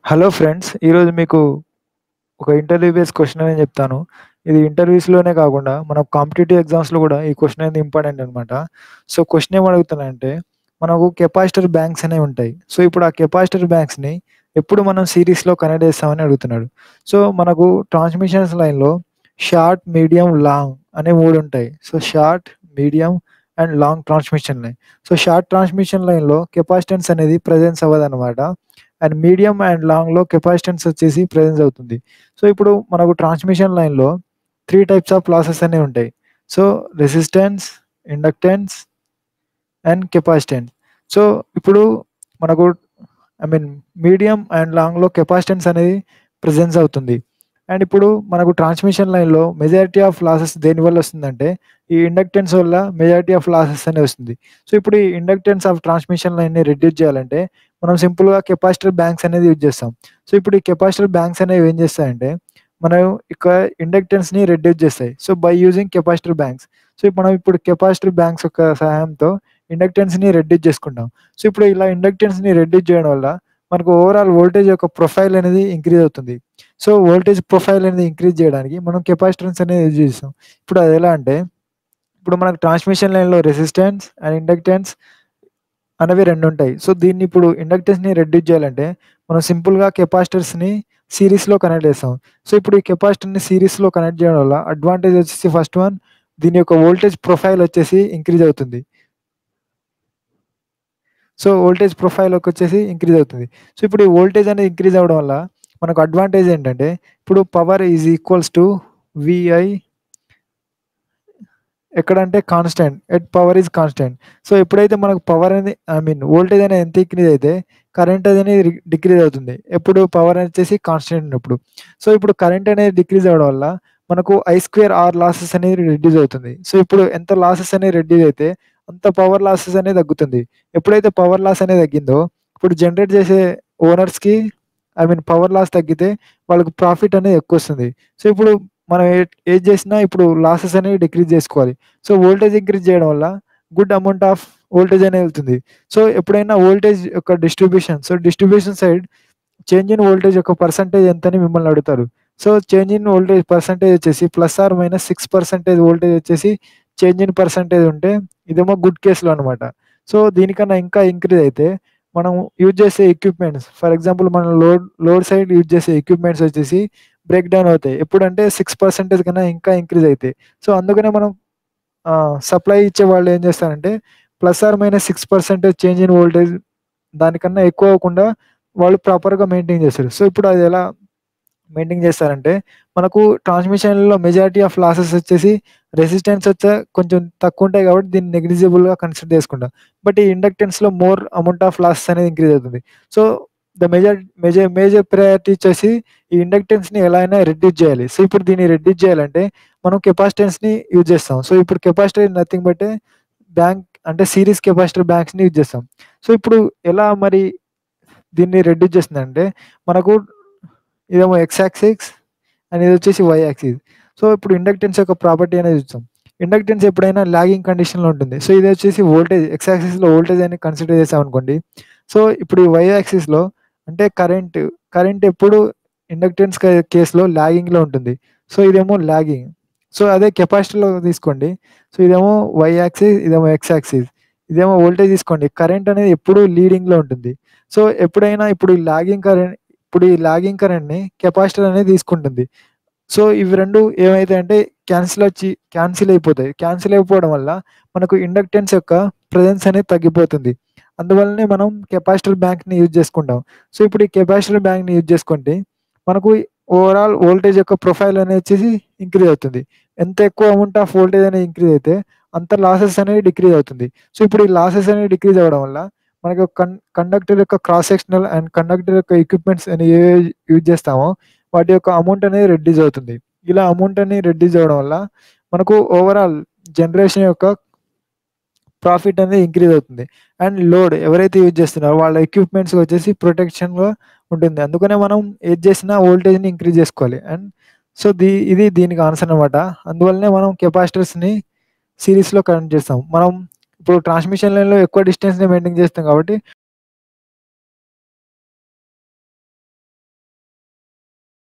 Hello friends. ఈరోజు మీకు ఒక ఇంటర్వ్యూ బేస్ క్వెషన్ అనేది చెప్తాను. ఇది ఇంటర్వ్యూస్‌లోనే కాకుండా మన కాంపిటీటివ్ ఎగ్జామ్స్‌లో కూడా ఈ క్వెషన్ అనేది ఇంపార్టెంట్ అనమాట. సో, క్వెషన్ ఏమడుగుతున్నానంటే మనకు కెపాసిటర్ బ్యాంక్స్ అనేవి ఉంటాయి. సో, ఇప్పుడు ఆ కెపాసిటర్ బ్యాంక్స్‌ని ఎప్పుడు మనం సీరీస్‌లో కనెక్ట్ చేస్తామని అడుగుతున్నాడు. సో, మనకు ట్రాన్స్‌మిషన్స్ లైన్‌లో షార్ట్, మీడియం, లాంగ్ అనే 3 ఉంటాయి. So, short, medium and long transmission line. So, short transmission లైన్‌లో కెపాసిటెన్స్ అనేది ప్రెజెన్స్ అవ్వదనమాట. అండ్ మీడియం అండ్ లాంగ్‌లో కెపాసిటెన్స్ వచ్చేసి ప్రెజెన్స్ అవుతుంది. సో, ఇప్పుడు మనకు ట్రాన్స్‌మిషన్ లైన్‌లో 3 టైప్స్ ఆఫ్ లాసెస్ అనేవి ఉంటాయి. So, resistance, inductance and capacitance. So, ఇప్పుడు మనకు ఐ మీన్ మీడియం అండ్ లాంగ్‌లో కెపాసిటెన్స్ అనేది ప్రెజెన్స్ అవుతుంది. అండ్ ఇప్పుడు మనకు ట్రాన్స్‌మిషన్ లైన్‌లో మెజారిటీ ఆఫ్ లాసెస్ దేనివల్ల వస్తుందంటే ఈ ఇండక్టెన్స్ వల్ల మెజారిటీ ఆఫ్ లాసెస్ అనేది వస్తుంది. సో, ఇప్పుడు ఈ ఇండక్టెన్స్ ఆఫ్ ట్రాన్స్‌మిషన్ లైన్‌ని రెడ్యూస్ చేయాలంటే మనం సింపుల్‌గా కెపాసిటర్ బ్యాంక్స్ అనేది యూజ్ చేస్తాం. సో, ఇప్పుడు ఈ కెపాసిటర్ బ్యాంక్స్ అనేవి ఏం చేస్తాయంటే మనం ఇక ఇండక్టెన్స్‌ని రెడ్యూస్ చేస్తాయి. So, by using capacitor banks. So, మనం ఇప్పుడు కెపాసిటర్ బ్యాంక్స్ యొక్క సహాయంతో ఇండక్టెన్స్‌ని రెడ్యూస్ చేసుకుంటాం. సో, ఇప్పుడు ఇలా ఇండక్టెన్స్‌ని రెడ్యూస్ చేయడం వల్ల మనకు ఓవరాల్ వోల్టేజ్ యొక్క ప్రొఫైల్ అనేది ఇంక్రీజ్ అవుతుంది. సో, వోల్టేజ్ ప్రొఫైల్ అనేది ఇంక్రీజ్ చేయడానికి మనం కెపాసిటెన్స్ అనేది యూజ్ చేస్తాం. ఇప్పుడు అది ఎలా అంటే ఇప్పుడు మనకు ట్రాన్స్‌మిషన్ లైన్‌లో రెసిస్టెన్స్ అండ్ ఇండక్టెన్స్ అనేవి 2 ఉంటాయి. సో, దీన్ని ఇప్పుడు ఇండక్టెన్స్‌ని రెడ్యూస్ చేయాలంటే మనం సింపుల్‌గా కెపాసిటర్స్‌ని సీరీస్‌లో కనెక్ట్ చేస్తాం. సో, ఇప్పుడు ఈ కెపాసిటర్‌ని సీరీస్‌లో కనెక్ట్ చేయడం వల్ల అడ్వాంటేజ్ వచ్చేసి ఫస్ట్ వన్ దీని యొక్క వోల్టేజ్ ప్రొఫైల్ వచ్చేసి ఇంక్రీజ్ అవుతుంది. సో, వోల్టేజ్ ప్రొఫైల్‌కొచ్చేసి ఇంక్రీజ్ అవుతుంది. సో, ఇప్పుడు ఈ వోల్టేజ్ అనేది ఇంక్రీజ్ అవ్వడం వల్ల మనకు అడ్వాంటేజ్ ఏంటంటే ఇప్పుడు power is equals to VI ఎక్కడంటే constant. At power is constant. So, ఎప్పుడైతే మనకు పవర్ అనేది ఐ మీన్ వోల్టేజ్ అనేది ఎంత ఇంక్రీజ్ అయితే కరెంట్ అనేది రి డిక్రీజ్ అవుతుంది. ఎప్పుడు పవర్ వచ్చేసి కాన్స్టాంట్ ఉన్నప్పుడు. సో, ఇప్పుడు కరెంట్ అనేది డిక్రీజ్ అవ్వడం వల్ల మనకు ఐ స్క్వేర్ ఆర్ లాసెస్ అనేది రెడ్యూస్ అవుతుంది. సో, ఇప్పుడు ఎంత లాసెస్ అనేది రెడ్యూస్ అయితే అంత పవర్ లాసెస్ అనేది తగ్గుతుంది. ఎప్పుడైతే పవర్ లాస్ అనేది తగ్గిందో ఇప్పుడు జనరేట్ చేసే ఓనర్స్‌కి ఐ మీన్ పవర్ లాస్ తగ్గితే వాళ్ళకి ప్రాఫిట్ అనేది ఎక్కువొస్తుంది. సో, ఇప్పుడు మనం ఏ ఏది చేసినా ఇప్పుడు లాసెస్ అనేవి డిక్రీజ్ చేసుకోవాలి. సో, వోల్టేజ్ ఇంక్రీజ్ చేయడం వల్ల గుడ్ అమౌంట్ ఆఫ్ వోల్టేజ్ అనేది వెళ్తుంది. సో, ఎప్పుడైనా వోల్టేజ్ యొక్క distribution so, distribution side change in voltage యొక్క పర్సెంటేజ్ ఎంతని మిమ్మల్ని అడుగుతారు. So, change in voltage percentage వచ్చేసి ప్లస్ ఆర్ మైనస్ 6% వోల్టేజ్ వచ్చేసి చేంజ్ ఇన్ పర్సెంటేజ్ ఉంటే ఇదేమో గుడ్ కేస్‌లో అనమాట. సో, దీనికన్నా ఇంకా ఇంక్రీజ్ అయితే మనం యూజ్ చేసే ఎక్విప్‌మెంట్స్ ఫర్ ఎగ్జాంపుల్ మనం లోడ్ లోడ్ సైడ్ యూజ్ చేసే ఎక్విప్‌మెంట్స్ వచ్చేసి బ్రేక్ డౌన్ అవుతాయి. ఎప్పుడంటే 6% కన్నా ఇంకా ఇంక్రీజ్ అయితాయి. సో, అందుకనే మనం ఆహ్, సప్లై ఇచ్చే వాళ్ళు ఏం చేస్తారంటే plus or minus 6% change in voltage దానికన్నా ఎక్కువ అవ్వకుండా వాళ్ళు ప్రాపర్‌గా మెయింటైన్ చేస్తారు. సో, ఇప్పుడు అది ఎలా మెయింటైన్ చేస్తారంటే మనకు ట్రాన్స్‌మిషన్‌లో మెజారిటీ ఆఫ్ లాసెస్ వచ్చేసి రెసిస్టెన్స్ వచ్చే కొంచెం తక్కువ ఉంటాయి కాబట్టి దీన్ని నెగ్లిజిబుల్‌గా కన్సిడర్ చేసుకుంటాం. బట్ ఈ ఇండక్టెన్స్‌లో మోర్ అమౌంట్ ఆఫ్ లాసెస్ అనేది ఇంక్రీజ్ అవుతుంది. So, the major major major priority వచ్చేసి ఈ ఇండక్టెన్స్‌ని ఎలా అయినా రెడ్యూస్ చేయాలి. సో, ఇప్పుడు దీన్ని రెడ్యూస్ చేయాలంటే మనం కెపాసిటెన్స్‌ని యూజ్ చేస్తాం. సో, ఇప్పుడు capacitor is nothing but a bank అంటే సీరీస్ కెపాసిటర్ బ్యాంక్స్‌ని యూజ్ చేస్తాం. సో, ఇప్పుడు ఎలా మరి దీన్ని రెడ్యూస్ చేస్తుందంటే మనకు ఇదేమో ఎక్స్ యాక్సిస్ అండ్ ఇది వచ్చేసి వై యాక్సిస్. సో, ఇప్పుడు ఇండక్టెన్స్ యొక్క ప్రాపర్టీ అనేది చూద్దాం. ఇండక్టెన్స్ ఎప్పుడైనా లాగింగ్ కండిషన్‌లో ఉంటుంది. సో, ఇది వచ్చేసి వోల్టేజ్ ఎక్స్ యాక్సిస్‌లో వోల్టేజ్ అని కన్సిడర్ చేసామనుకోండి. సో, ఇప్పుడు ఈ వై యాక్సిస్‌లో అంటే కరెంట్, కరెంట్ ఎప్పుడు ఇండక్టెన్స్ కే కేస్‌లో లాగింగ్‌లో ఉంటుంది. సో, ఇదేమో లాగింగ్. సో, అదే కెపాసిటర్‌లో తీసుకోండి. సో, ఇదేమో వై యాక్సిస్, ఇదేమో ఎక్స్ యాక్సిస్. ఇదేమో వోల్టేజ్ తీసుకోండి. కరెంట్ అనేది ఎప్పుడూ లీడింగ్‌లో ఉంటుంది. సో, ఎప్పుడైనా ఇప్పుడు ఈ లాగింగ్ కరెంట్ ఇప్పుడు ఈ లాగింగ్ కరెంట్‌ని కెపాసిటర్ అనేది తీసుకుంటుంది. సో, ఇవి 2 ఏమైతాయంటే క్యాన్సిల్ వచ్చి క్యాన్సిల్ అయిపోతాయి. క్యాన్సిల్ అయిపోవడం వల్ల మనకు ఇండక్టెన్స్ యొక్క ప్రెజెన్స్ అనేది తగ్గిపోతుంది. అందువల్లనే మనం కెపాసిటర్ బ్యాంక్‌ని యూజ్ చేసుకుంటాం. సో, ఇప్పుడు ఈ కెపాసిటర్ బ్యాంక్‌ని యూజ్ చేసుకుంటే మనకు ఓవరాల్ వోల్టేజ్ యొక్క ప్రొఫైల్ అనేది వచ్చేసి ఇంక్రీజ్ అవుతుంది. ఎంత ఎక్కువ అమౌంట్ ఆఫ్ వోల్టేజ్ అనేది ఇంక్రీజ్ అయితే అంత లాసెస్ అనేవి డిక్రీజ్ అవుతుంది. సో, ఇప్పుడు ఈ లాసెస్ అనేవి డిక్రీజ్ అవ్వడం వల్ల మనకు కన్ కండక్టర్ యొక్క క్రాస్ సెక్షనల్ అండ్ కండక్టర్ యొక్క ఎక్విప్‌మెంట్స్ అని ఏవేవి యూజ్ చేస్తామో వాటి యొక్క అమౌంట్ అనేది రెడ్యూస్ అవుతుంది. ఇలా అమౌంట్ అనేది రెడ్యూస్ అవ్వడం వల్ల మనకు ఓవరాల్ జనరేషన్ యొక్క ప్రాఫిట్ అనేది ఇంక్రీజ్ అవుతుంది. అండ్ లోడ్ ఎవరైతే యూజ్ చేస్తున్నారో వాళ్ళ ఎక్విప్‌మెంట్స్ వచ్చేసి ప్రొటెక్షన్‌గా ఉంటుంది. అందుకనే మనం ఏది చేసినా వోల్టేజ్‌ని ఇంక్రీజ్ చేసుకోవాలి. అండ్ సో, దీ ఇది దీనికి ఆన్సర్ అనమాట. అందువల్లనే మనం కెపాసిటర్స్‌ని సీరీస్‌లో కనెక్ట్ చేస్తాం. మనం ఇప్పుడు ట్రాన్స్‌మిషన్ లైన్‌లో ఎక్కువ డిస్టెన్స్‌ని మెయింటైన్ చేస్తాం కాబట్టి